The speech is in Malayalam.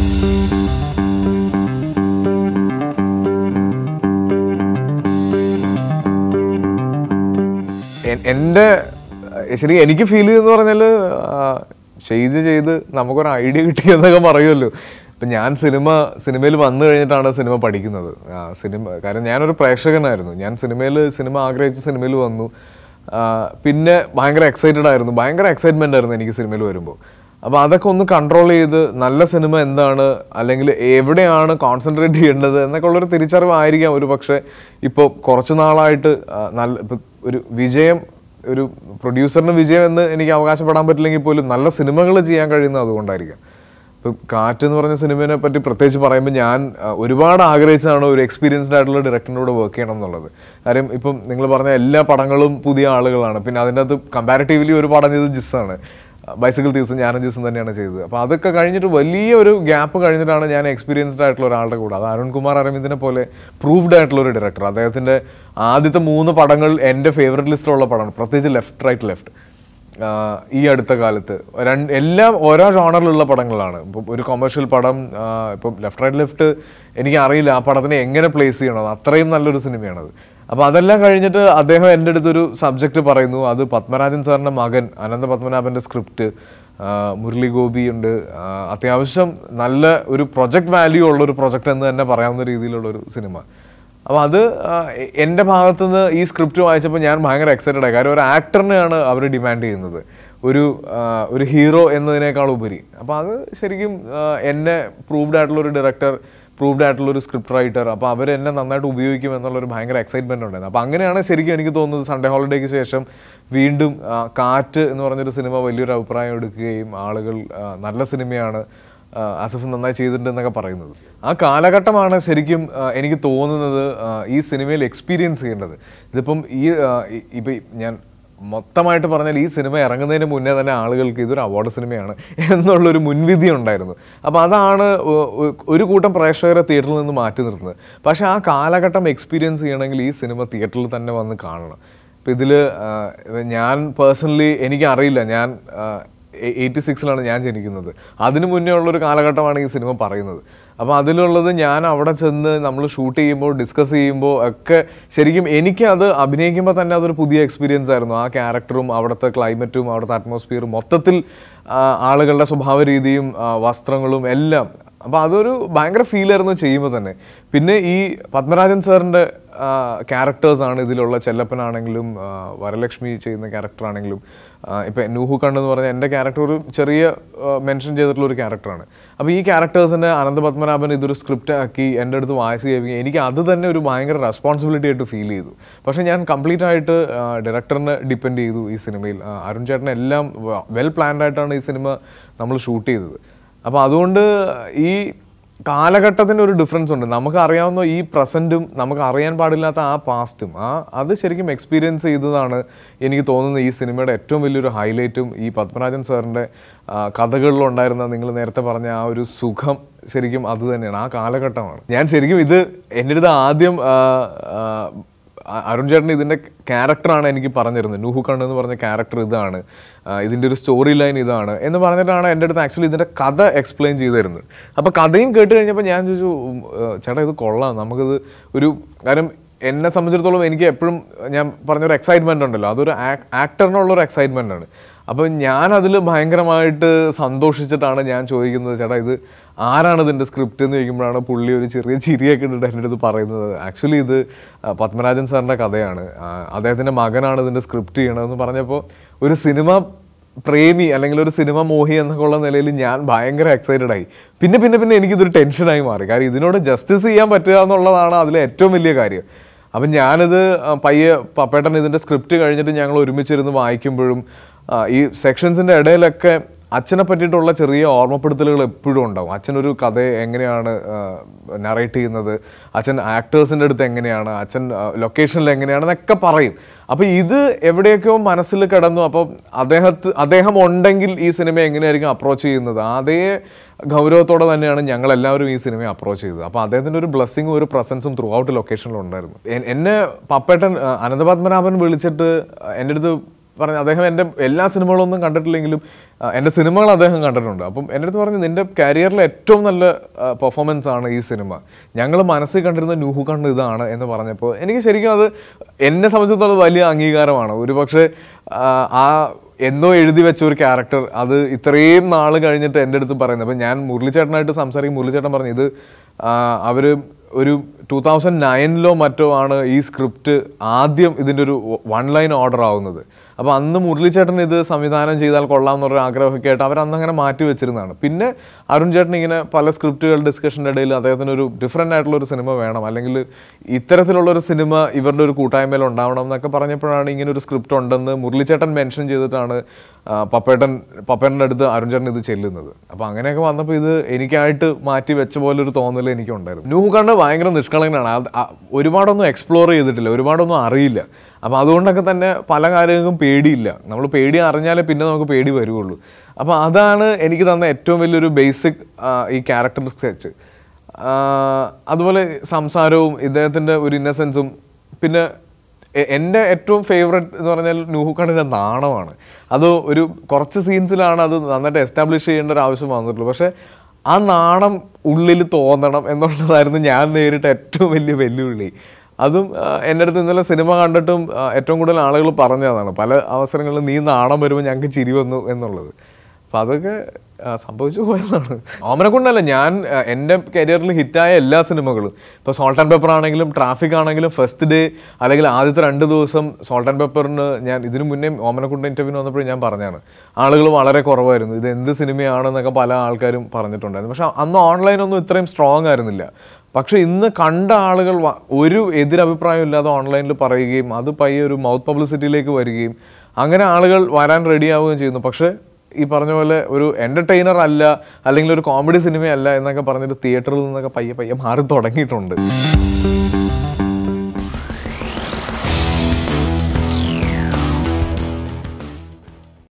എൻ- എൻ്റെ ശരി എനിക്ക് ഫീൽ ചെയ്തെന്ന് പറഞ്ഞാൽ ചെയ്ത് ചെയ്ത് നമുക്കൊരു ഐഡിയ കിട്ടിയെന്നൊക്കെ പറയുമല്ലോ ഇപ്പം ഞാൻ സിനിമ സിനിമയിൽ വന്നു കഴിഞ്ഞിട്ടാണ് സിനിമ പഠിക്കുന്നത് ആ, സിനിമ കാരണം ഞാനൊരു പ്രേക്ഷകനായിരുന്നു ഞാൻ സിനിമയിൽ സിനിമ ആഗ്രഹിച്ച സിനിമയിൽ വന്നു ആ, പിന്നെ ഭയങ്കര എക്സൈറ്റഡ് ആയിരുന്നു ഭയങ്കര എക്സൈറ്റ്മെൻ്റ് ആയിരുന്നു എനിക്ക് സിനിമയിൽ വരുമ്പോൾ അപ്പോൾ അതൊക്കെ ഒന്ന് കൺട്രോൾ ചെയ്ത് നല്ല സിനിമ എന്താണ് അല്ലെങ്കിൽ എവിടെയാണ് കോൺസെൻട്രേറ്റ് ചെയ്യേണ്ടത് എന്നൊക്കെ ഉള്ളൊരു തിരിച്ചറിവായിരിക്കാം ഒരു പക്ഷേ ഇപ്പോൾ കുറച്ച് നാളായിട്ട് ആ, നല്ല ഇപ്പം ഒരു വിജയം ഒരു പ്രൊഡ്യൂസറിന് വിജയം എന്ന് എനിക്ക് അവകാശപ്പെടാൻ പറ്റില്ലെങ്കിൽ പോലും നല്ല സിനിമകൾ ചെയ്യാൻ കഴിയുന്നത് അതുകൊണ്ടായിരിക്കാം ഇപ്പം കാറ്റ് എന്ന് പറഞ്ഞ സിനിമയെ പറ്റി പ്രത്യേകിച്ച് പറയുമ്പോൾ ഞാൻ ആ, ഒരുപാട് ആഗ്രഹിച്ചതാണ് ഒരു എക്സ്പീരിയൻസ്ഡ് ആയിട്ടുള്ള ഡയറക്ടറിനോട് വർക്ക് ചെയ്യണം എന്നുള്ളത് കാര്യം ഇപ്പം നിങ്ങൾ പറഞ്ഞ എല്ലാ പടങ്ങളും പുതിയ ആളുകളാണ് പിന്നെ അതിൻ്റെ അകത്ത് കമ്പാരിറ്റീവ്ലി ഒരു പടം ചെയ്തത് ജിസ്സാണ് ബൈസിക്കിൾ ദിവസം ഞാനും ദിവസം തന്നെയാണ് ചെയ്തത് അപ്പോൾ അതൊക്കെ കഴിഞ്ഞിട്ട് വലിയ ഒരു ഗ്യാപ്പ് കഴിഞ്ഞിട്ടാണ് ഞാൻ എക്സ്പീരിയൻസ്ഡ് ആയിട്ടുള്ള ഒരാളുടെ കൂടെ അത് അരുൺകുമാർ അരവിന്ദിനെ പോലെ പ്രൂവ്ഡ് ആയിട്ടുള്ള ഒരു ഡയറക്ടർ അദ്ദേഹത്തിൻ്റെ ആദ്യത്തെ മൂന്ന് പടങ്ങൾ എൻ്റെ ഫേവററ്റ് ലിസ്റ്റിലുള്ള പടമാണ് പ്രത്യേകിച്ച് ലെഫ്റ്റ് റൈറ്റ് ലെഫ്റ്റ് ആഹ് ഈ അടുത്ത കാലത്ത് രണ്ട് എല്ലാം ഓരോ ജോണറിലുള്ള പടങ്ങളാണ് ഇപ്പം ഒരു കൊമേഴ്ഷ്യൽ പടം ആഹ് ഇപ്പം ലെഫ്റ്റ് റൈറ്റ് ലെഫ്റ്റ് എനിക്ക് അറിയില്ല ആ പടത്തിനെ എങ്ങനെ പ്ലേസ് ചെയ്യണം അത്രയും നല്ലൊരു സിനിമയാണത് അപ്പോൾ അതെല്ലാം കഴിഞ്ഞിട്ട് അദ്ദേഹം എൻ്റെ അടുത്തൊരു സബ്ജക്റ്റ് പറയുന്നു അത് പത്മരാജൻ സാറിൻ്റെ മകൻ അനന്ത പത്മനാഭൻ്റെ സ്ക്രിപ്റ്റ് മുരളി ഗോപി ഉണ്ട് ആഹ് അത്യാവശ്യം നല്ല ഒരു പ്രൊജക്ട് വാല്യൂ ഉള്ള ഒരു പ്രൊജക്റ്റ് എന്ന് തന്നെ പറയാവുന്ന രീതിയിലുള്ള ഒരു സിനിമ അപ്പോൾ അത് ആ, എ- എൻ്റെ ഭാഗത്തു നിന്ന് ഈ സ്ക്രിപ്റ്റ് വായിച്ചപ്പോൾ ഞാൻ ഭയങ്കര എക്സൈറ്റഡ് ആയി കാര്യം ഒരു ആക്ടറിനെയാണ് അവർ ഡിമാൻഡ് ചെയ്യുന്നത് ഒരു ആ, ഒരു ഹീറോ എന്നതിനേക്കാൾ ഉപരി അപ്പോൾ അത് ശരിക്കും ആ, എന്നെ പ്രൂവ്ഡ് ആയിട്ടുള്ള ഒരു ഡയറക്ടർ പ്രൂവ്ഡ് ആയിട്ടുള്ള ഒരു സ്ക്രിപ്റ്റ് റൈറ്റർ അപ്പോൾ അവർ എന്നെ നന്നായിട്ട് ഉപയോഗിക്കും എന്നുള്ളൊരു ഭയങ്കര എക്സൈറ്റ്മെൻറ്റ് ഉണ്ടായിരുന്നു അപ്പോൾ അങ്ങനെയാണ് ശരിക്കും എനിക്ക് തോന്നുന്നത് സൺഡേ ഹോളിഡേക്ക് ശേഷം വീണ്ടും ആ, കാറ്റ് എന്ന് പറഞ്ഞൊരു സിനിമ വലിയൊരു അഭിപ്രായം എടുക്കുകയും ആളുകൾ ആ, നല്ല സിനിമയാണ് ആഹ് ആസിഫ് നന്നായി ചെയ്തിട്ടുണ്ട് എന്നൊക്കെ പറയുന്നത് ആ കാലഘട്ടമാണ് ശരിക്കും ആഹ് എനിക്ക് തോന്നുന്നത് ആഹ് ഈ സിനിമയിൽ എക്സ്പീരിയൻസ് ചെയ്യേണ്ടത് ഇതിപ്പം ഈ ആഹ് ഇ- ഇപ്പം ഞാൻ മൊത്തമായിട്ട് പറഞ്ഞാൽ ഈ സിനിമ ഇറങ്ങുന്നതിന് മുന്നേ തന്നെ ആളുകൾക്ക് ഇതൊരു അവാർഡ് സിനിമയാണ് എന്നുള്ളൊരു മുൻവിധി ഉണ്ടായിരുന്നു അപ്പോൾ അതാണ് ഒ- ഒ- ഒരു കൂട്ടം പ്രേക്ഷകരെ തിയേറ്ററിൽ നിന്ന് മാറ്റി നിർത്തുന്നത് പക്ഷേ ആ കാലഘട്ടം എക്സ്പീരിയൻസ് ചെയ്യണമെങ്കിൽ ഈ സിനിമ തിയേറ്ററിൽ തന്നെ വന്ന് കാണണം ഇപ്പം ഇതിൽ ഞാൻ പേഴ്സണലി എനിക്കറിയില്ല ഞാൻ എയ്റ്റി സിക്സിലാണ് ഞാൻ ജനിക്കുന്നത് അതിനു മുന്നേ ഉള്ളൊരു കാലഘട്ടമാണ് ഈ സിനിമ പറയുന്നത് അപ്പോൾ അതിലുള്ളത് ഞാൻ അവിടെ ചെന്ന് നമ്മൾ ഷൂട്ട് ചെയ്യുമ്പോൾ ഡിസ്കസ് ചെയ്യുമ്പോൾ ഒക്കെ ശരിക്കും എനിക്ക് അത് അഭിനയിക്കുമ്പോൾ തന്നെ അതൊരു പുതിയ എക്സ്പീരിയൻസ് ആയിരുന്നു ആ ക്യാരക്ടറും അവിടുത്തെ ക്ലൈമറ്റും അവിടുത്തെ അറ്റ്മോസ്ഫിയറും മൊത്തത്തിൽ ആ, ആളുകളുടെ സ്വഭാവ രീതിയും ആ, വസ്ത്രങ്ങളും എല്ലാം അപ്പോൾ അതൊരു ഭയങ്കര ഫീലായിരുന്നു ചെയ്യുമ്പോൾ തന്നെ പിന്നെ ഈ പത്മരാജൻ സാറിൻ്റെ ക്യാരക്ടേഴ്സാണ് ഇതിലുള്ള ചെല്ലപ്പനാണെങ്കിലും ആ, വരലക്ഷ്മി ചെയ്യുന്ന ക്യാരക്ടറാണെങ്കിലും ഇപ്പം നൂഹു കണ്ണ് എന്ന് പറഞ്ഞ എൻ്റെ ക്യാരക്ടർ ഒരു ചെറിയ മെൻഷൻ ചെയ്തിട്ടുള്ള ഒരു ക്യാരക്ടറാണ് അപ്പോൾ ഈ ക്യാരക്ടേഴ്സിൻ്റെ അനന്ത പത്മനാഭൻ ഇതൊരു സ്ക്രിപ്റ്റ് ആക്കി എൻ്റെ അടുത്ത് വായിച്ച് കേൾപ്പിക്കുക എനിക്ക് അത് തന്നെ ഒരു ഭയങ്കര റെസ്പോൺസിബിലിറ്റി ആയിട്ട് ഫീൽ ചെയ്തു പക്ഷേ ഞാൻ കംപ്ലീറ്റ് ആയിട്ട് ഡയറക്ടറിനെ ഡിപ്പെൻഡ് ചെയ്തു ഈ സിനിമയിൽ ആ, അരുൺ ചേട്ടൻ എല്ലാം വെൽ പ്ലാൻഡ് ആയിട്ടാണ് ഈ സിനിമ നമ്മൾ ഷൂട്ട് ചെയ്തത് അപ്പോൾ അതുകൊണ്ട് ഈ കാലഘട്ടത്തിന് ഒരു ഡിഫറൻസ് ഉണ്ട് നമുക്ക് അറിയാവുന്ന ഈ പ്രസൻറ്റും നമുക്ക് അറിയാൻ പാടില്ലാത്ത ആ പാസ്റ്റും ആ അത് ശരിക്കും എക്സ്പീരിയൻസ് ചെയ്തതാണ് എനിക്ക് തോന്നുന്നത് ഈ സിനിമയുടെ ഏറ്റവും വലിയൊരു ഹൈലൈറ്റും ഈ പത്മരാജൻ സാറിൻ്റെ കഥകളിലുണ്ടായിരുന്ന നിങ്ങൾ നേരത്തെ പറഞ്ഞ ആ ഒരു സുഖം ശരിക്കും അത് തന്നെയാണ് ആ കാലഘട്ടമാണ് ഞാൻ ശരിക്കും ഇത് എൻ്റെ അടുത്ത് ആദ്യം ആ, ആ, അ- അരുൺ ചേട്ടൻ ഇതിന്റെ ക്യാരക്ടറാണ് എനിക്ക് പറഞ്ഞിരുന്നത് നൂഹു കണ്ണ് എന്ന് പറഞ്ഞ ക്യാരക്ടർ ഇതാണ് ആ, ഇതിന്റെ ഒരു സ്റ്റോറി ലൈൻ ഇതാണ് എന്ന് പറഞ്ഞിട്ടാണ് എൻ്റെ അടുത്ത് ആക്ച്വലി ഇതിന്റെ കഥ എക്സ്പ്ലെയിൻ ചെയ്തു തരുന്നത് അപ്പോൾ കഥയും കേട്ട് കഴിഞ്ഞപ്പോൾ ഞാൻ ചോദിച്ചു ഉം, ഏർ, ചേട്ടാ ഇത് കൊള്ളാം നമുക്കിത് ഒരു കാര്യം എന്നെ സംബന്ധിച്ചിടത്തോളം എനിക്ക് എപ്പോഴും ഞാൻ പറഞ്ഞൊരു എക്സൈറ്റ്മെന്റ് ഉണ്ടല്ലോ അതൊരു ആക്ടറിനുള്ള ഒരു എക്സൈറ്റ്മെന്റ് ആണ് അപ്പോൾ ഞാൻ അതിൽ ഭയങ്കരമായിട്ട് സന്തോഷിച്ചിട്ടാണ് ഞാൻ ചോദിക്കുന്നത് ചേട്ടാ ഇത് ആരാണ് ഇതിൻ്റെ സ്ക്രിപ്റ്റ് എന്ന് ചോദിക്കുമ്പോഴാണ് പുള്ളി ഒരു ചെറിയ ചിരിയൊക്കെ ഇട്ടിട്ട് എൻ്റെ അടുത്ത് പറയുന്നത് ആക്ച്വലി ഇത് ആ, പത്മരാജൻ സാറിൻ്റെ കഥയാണ് ആ, അദ്ദേഹത്തിൻ്റെ മകനാണ് ഇതിൻ്റെ സ്ക്രിപ്റ്റ് ചെയ്യണതെന്ന് പറഞ്ഞപ്പോൾ ഒരു സിനിമ പ്രേമി അല്ലെങ്കിൽ ഒരു സിനിമ മോഹി എന്നൊക്കെ ഉള്ള നിലയിൽ ഞാൻ ഭയങ്കര എക്സൈറ്റഡ് ആയി പിന്നെ പിന്നെ പിന്നെ എനിക്കിതൊരു ടെൻഷനായി മാറി കാര്യം ഇതിനോട് ജസ്റ്റിസ് ചെയ്യാൻ പറ്റുക എന്നുള്ളതാണ് അതിലെ ഏറ്റവും വലിയ കാര്യം അപ്പം ഞാനിത് ആ, പയ്യെ പപ്പേട്ടൻ ഇതിൻ്റെ സ്ക്രിപ്റ്റ് കഴിഞ്ഞിട്ട് ഞങ്ങൾ ഒരുമിച്ചിരുന്ന് വായിക്കുമ്പോഴും ആ, ഈ സെക്ഷൻസിൻ്റെ ഇടയിലൊക്കെ അച്ഛനെ പറ്റിയിട്ടുള്ള ചെറിയ ഓർമ്മപ്പെടുത്തലുകൾ എപ്പോഴും ഉണ്ടാവും അച്ഛനൊരു കഥ എങ്ങനെയാണ് നറേറ്റ് ചെയ്യുന്നത് അച്ഛൻ ആക്ടേഴ്സിൻ്റെ അടുത്ത് എങ്ങനെയാണ് അച്ഛൻ ലൊക്കേഷനിൽ എങ്ങനെയാണെന്നൊക്കെ പറയും അപ്പോൾ ഇത് എവിടെയൊക്കെയോ മനസ്സിൽ കിടന്നു അപ്പോൾ അദ്ദേഹത്ത് അദ്ദേഹം ഉണ്ടെങ്കിൽ ഈ സിനിമ എങ്ങനെയായിരിക്കും അപ്രോച്ച് ചെയ്യുന്നത് അതേ ഗൗരവത്തോടെ തന്നെയാണ് ഞങ്ങൾ എല്ലാവരും ഈ സിനിമയെ അപ്രോച്ച് ചെയ്തത് അപ്പോൾ അദ്ദേഹത്തിൻ്റെ ഒരു ബ്ലെസ്സിങ്ങും ഒരു പ്രസൻസും ത്രൂ ഔട്ട് ലൊക്കേഷനിൽ ഉണ്ടായിരുന്നു എൻ- എന്നെ പപ്പേട്ടൻ ആ, അനന്തപത്മനാഭൻ വിളിച്ചിട്ട് എൻ്റെ അടുത്ത് പറഞ്ഞ അദ്ദേഹം എൻ്റെ എല്ലാ സിനിമകളൊന്നും കണ്ടിട്ടില്ലെങ്കിലും ആ, എൻ്റെ സിനിമകൾ അദ്ദേഹം കണ്ടിട്ടുണ്ട് അപ്പം എൻ്റെ അടുത്ത് പറഞ്ഞു നിൻ്റെ കരിയറിലെ ഏറ്റവും നല്ല പെർഫോമൻസ് ആണ് ഈ സിനിമ ഞങ്ങൾ മനസ്സിൽ കണ്ടിരുന്ന നൂഹു കണ്ണ് ഇതാണ് എന്ന് പറഞ്ഞപ്പോൾ എനിക്ക് ശരിക്കും അത് എന്നെ സംബന്ധിച്ചിടത്തോളം വലിയ അംഗീകാരമാണ് ഒരു പക്ഷേ ആ എന്നോ എഴുതി വെച്ച ഒരു ക്യാരക്ടർ അത് ഇത്രയും നാൾ കഴിഞ്ഞിട്ട് എൻ്റെ അടുത്ത് പറയുന്നത് അപ്പം ഞാൻ മുരളിച്ചേട്ടനായിട്ട് സംസാരിക്കും മുരളിച്ചേട്ടൻ പറഞ്ഞു ഇത് അവർ ഒരു ടൂ തൗസൻഡ് നയനിലോ മറ്റോ ആണ് ഈ സ്ക്രിപ്റ്റ് ആദ്യം ഇതിൻ്റെ ഒരു വൺ ലൈൻ ഓർഡർ ആവുന്നത് അപ്പോൾ അന്ന് മുരളിച്ചേട്ടൻ ഇത് സംവിധാനം ചെയ്താൽ കൊള്ളാം എന്നൊരു ആഗ്രഹമൊക്കെ ആയിട്ട് അവർ അന്ന് അങ്ങനെ മാറ്റി വെച്ചിരുന്നതാണ് പിന്നെ അരുൺ ചേട്ടൻ ഇങ്ങനെ പല സ്ക്രിപ്റ്റുകൾ ഡിസ്കഷൻ്റെ ഇടയിൽ അദ്ദേഹത്തിന് ഒരു ഡിഫറെൻ്റ് ആയിട്ടുള്ള ഒരു സിനിമ വേണം അല്ലെങ്കിൽ ഇത്തരത്തിലുള്ള ഒരു സിനിമ ഇവരുടെ ഒരു കൂട്ടായ്മയിൽ ഉണ്ടാവണം എന്നൊക്കെ പറഞ്ഞപ്പോഴാണ് ഇങ്ങനെ ഒരു സ്ക്രിപ്റ്റ് ഉണ്ടെന്ന് മുരളിച്ചേട്ടൻ മെൻഷൻ ചെയ്തിട്ടാണ് ആ, പപ്പേട്ടൻ പപ്പേട്ടൻ്റെ അടുത്ത് അരുൺ ചേട്ടൻ ഇത് ചെല്ലുന്നത് അപ്പോൾ അങ്ങനെയൊക്കെ വന്നപ്പോൾ ഇത് എനിക്കായിട്ട് മാറ്റി വെച്ച പോലെ ഒരു തോന്നൽ എനിക്കുണ്ടായിരുന്നു നൂഹ് കണ്ണ് ഭയങ്കര നിഷ്കളങ്കനാണ് അത് ആ- ഒരുപാടൊന്നും എക്സ്പ്ലോർ ചെയ്തിട്ടില്ല ഒരുപാടൊന്നും അറിയില്ല അപ്പോൾ അതുകൊണ്ടൊക്കെ തന്നെ പല കാര്യങ്ങൾക്കും പേടിയില്ല നമ്മൾ പേടി അറിഞ്ഞാലേ പിന്നെ നമുക്ക് പേടി വരുള്ളൂ അപ്പോൾ അതാണ് എനിക്ക് തന്ന ഏറ്റവും വലിയൊരു ബേസിക് ഈ ക്യാരക്ടർ സ്കെച്ച് അതുപോലെ സംസാരവും ഇദ്ദേഹത്തിൻ്റെ ഒരു ഇന്നസെൻസും പിന്നെ എ- എൻ്റെ ഏറ്റവും ഫേവററ്റ് എന്ന് പറഞ്ഞാൽ നൂഹുഖാണിൻ്റെ നാണമാണ് അത് ഒരു കുറച്ച് സീൻസിലാണ് അത് നന്നായിട്ട് എസ്റ്റാബ്ലിഷ് ചെയ്യേണ്ട ഒരു ആവശ്യം വന്നിട്ടുള്ളൂ പക്ഷേ ആ നാണം ഉള്ളിൽ തോന്നണം എന്നുള്ളതായിരുന്നു ഞാൻ നേരിട്ട ഏറ്റവും വലിയ വെല്ലുവിളി അതും ആ, എൻ്റെ അടുത്ത് ഇന്നലെ സിനിമ കണ്ടിട്ടും ആ, ഏറ്റവും കൂടുതൽ ആളുകൾ പറഞ്ഞതാണ് പല അവസരങ്ങളിലും നീ നാണം വരുമ്പോൾ ഞങ്ങൾക്ക് ചിരി വന്നു എന്നുള്ളത് അപ്പം അതൊക്കെ ആ, സംഭവിച്ചു പോയതാണ് ഓമനക്കൊണ്ടല്ല ഞാൻ ആ, എൻ്റെ കരിയറിൽ ഹിറ്റായ എല്ലാ സിനിമകളും ഇപ്പോൾ സോൾട്ട് ആൻഡ് പെപ്പർ ആണെങ്കിലും ട്രാഫിക് ആണെങ്കിലും ഫസ്റ്റ് ഡേ അല്ലെങ്കിൽ ആദ്യത്തെ രണ്ട് ദിവസം സോൾട്ട് ആൻഡ് പെപ്പറിന് ഞാൻ ഇതിനു മുന്നേ ഓമനക്കുണ്ട് ഇൻ്റർവ്യൂ വന്നപ്പോഴും ഞാൻ പറഞ്ഞാണ് ആളുകൾ വളരെ കുറവായിരുന്നു ഇത് എന്ത് സിനിമയാണെന്നൊക്കെ പല ആൾക്കാരും പറഞ്ഞിട്ടുണ്ടായിരുന്നു പക്ഷെ അന്ന് ഓൺലൈനൊന്നും ഇത്രയും സ്ട്രോങ് ആയിരുന്നില്ല പക്ഷെ ഇന്ന് കണ്ട ആളുകൾ വ- ഒരു എതിരഭിപ്രായം ഇല്ലാതെ ഓൺലൈനിൽ പറയുകയും അത് പയ്യെ ഒരു മൗത്ത് പബ്ലിസിറ്റിയിലേക്ക് വരികയും അങ്ങനെ ആളുകൾ വരാൻ റെഡി ആവുകയും ചെയ്യുന്നു പക്ഷെ ഈ പറഞ്ഞ പോലെ ഒരു എന്റർടൈനർ അല്ല അല്ലെങ്കിൽ ഒരു കോമഡി സിനിമയല്ല എന്നൊക്കെ പറഞ്ഞിട്ട് തിയേറ്ററിൽ നിന്നൊക്കെ പയ്യെ പയ്യെ മാറി തുടങ്ങിയിട്ടുണ്ട്